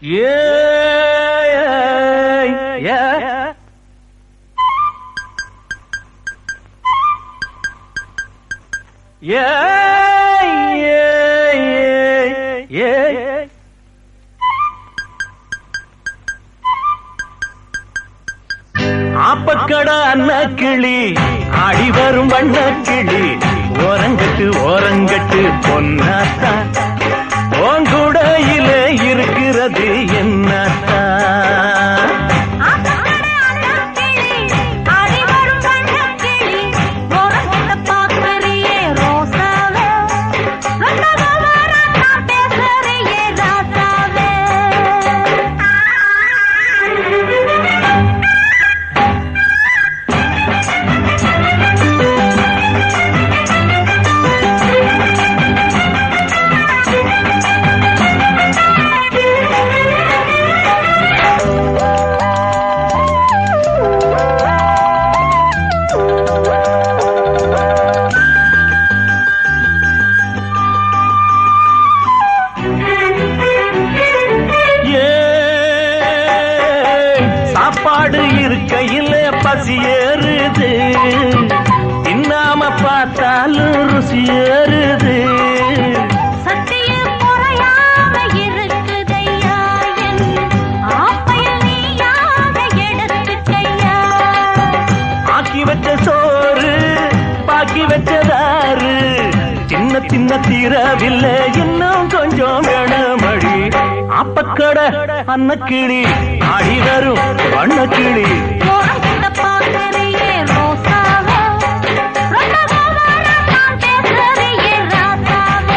ஏய், ஏய். ஏய், ஏய், ஏய், ஏய். ஆப்பக்கட அன்ன கிளி ஆடி வரும் வண்ண கிளி ஓரங்கட்டு ஓரங்கட்டு பொன்னாத்தா ஓங்குடையில இருக்கிறது என்னத்தா ஆத்தங்கரை அன்னக்கிளி, ஆடி வரும் வண்ணக்கிளி, ஓரங்கட்ட பார்க்கறியே ரோசாவே. ரொட்டவ வரம் நான் பேசுறியே ராசாவே. ஏய், சாப்பாடு இருக்கையில பசி ஏறுது தின்னாம பார்த்தாலும் ருசி ஏறுது சத்தியம் குறையாம இருக்குதையா என் ஆப்பையில் நீயாக எடுத்துக்கையா ஆக்கி வச்ச சோறு பாக்கி வச்சதாரு சின்ன சின்ன தீரவில்லை இன்னும் கொஞ்சம் வேணமடி அப்பக்கட அன்னக்கிளி ஆடி வரும் வண்ணக்கிளி ஓரங்கட்ட பார்க்கறியே ரோசாவே. ரொட்டவ வரம் நான் பேசுறியே ராசாவே.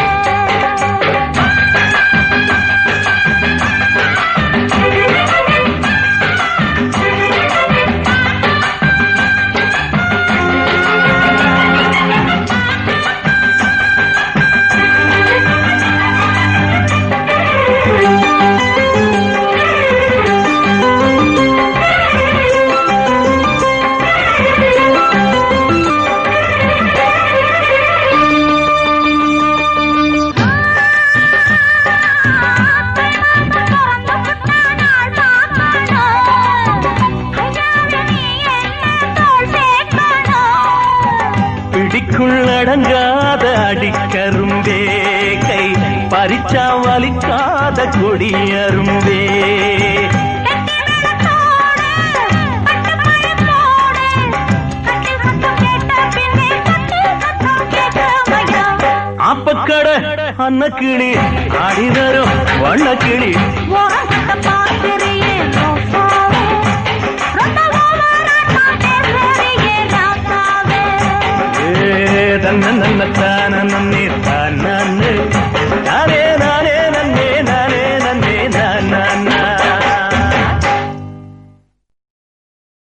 பிடிக்குள் அடங்காத அடிக்கரும்பே கை பறிச்சா வலிக்காத கொடியரும்பே ஆப்பக்கட அன்னக்கிளி ஆடி வரும் வண்ணக்கிளி ஏ தன்ன நன்ன தான நன்னி தான